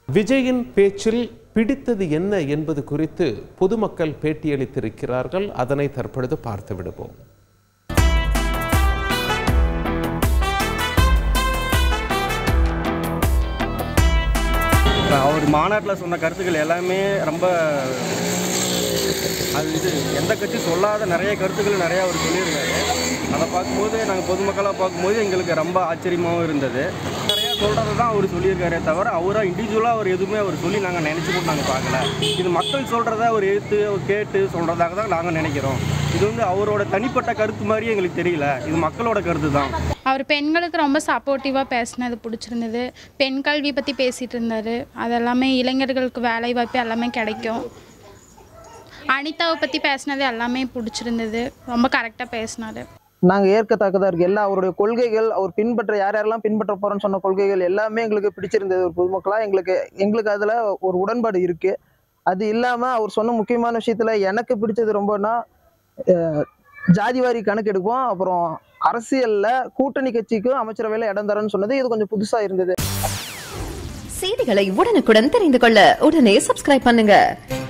விஜயின் பேச்சில் பிடித்தது என்ன என்பது குறித்து பொதுமக்கள் பேட்டியளித்திருக்கிறார்கள் அதனை தற்பொழுது பார்த்து விடுவோம் இப்போ அவர் மாநாட்டில் சொன்ன கருத்துக்கள் எல்லாமே ரொம்ப அது இது எந்த கட்சி சொல்லாத நிறைய கருத்துக்கள் நிறையா அவர் சொல்லியிருக்காரு அதை பார்க்கும்போது நாங்கள் பொதுமக்களாக பார்க்கும்போது எங்களுக்கு ரொம்ப ஆச்சரியமாகவும் இருந்தது நிறையா சொல்கிறத தான் அவர் சொல்லியிருக்காரே தவிர அவராக இண்டிவிஜுவலாக அவர் எதுவுமே அவர் சொல்லி நாங்கள் நினச்சி கூட நாங்கள் பார்க்கல இது மக்கள் சொல்கிறத அவர் எடுத்து அவர் கேட்டு சொல்கிறதாக தான் நாங்கள் நினைக்கிறோம் இது வந்து அவரோட தனிப்பட்ட கருத்து மாதிரி எங்களுக்கு தெரியல இது மக்களோட கருத்து தான் அவர் பெண்களுக்கு ரொம்ப சப்போர்ட்டிவாக பேசினது பிடிச்சிருந்தது பெண் கல்வி பற்றி பேசிகிட்டு இருந்தார் அதெல்லாமே இளைஞர்களுக்கு வேலை வாய்ப்பு எல்லாமே கிடைக்கும் அனிதாவை பற்றி பேசினது எல்லாமே பிடிச்சிருந்தது ரொம்ப கரெக்டாக பேசினார் நாங்கள் ஏற்கத்தக்கதாக இருக்குது எல்லா அவருடைய கொள்கைகள் அவர் பின்பற்ற யார் யாரெல்லாம் பின்பற்ற போகிறோன்னு சொன்ன கொள்கைகள் எல்லாமே எங்களுக்கு பிடிச்சிருந்தது ஒரு பொதுமக்களாக எங்களுக்கு எங்களுக்கு அதில் ஒரு உடன்பாடு இருக்குது அது இல்லாமல் அவர் சொன்ன முக்கியமான விஷயத்தில் எனக்கு பிடிச்சது ரொம்பனா அஹ், ஜாதிவாரி கணக்கு எடுப்போம் அப்புறம் அரசியலில் கூட்டணி கட்சிக்கும் அமைச்சரவையில் இடம் தரேன்னு சொன்னது இது கொஞ்சம் புதுசாக இருந்தது செய்திகளை உடனுக்குடன் தெரிந்து கொள்ள உடனே சப்ஸ்கிரைப் பண்ணுங்க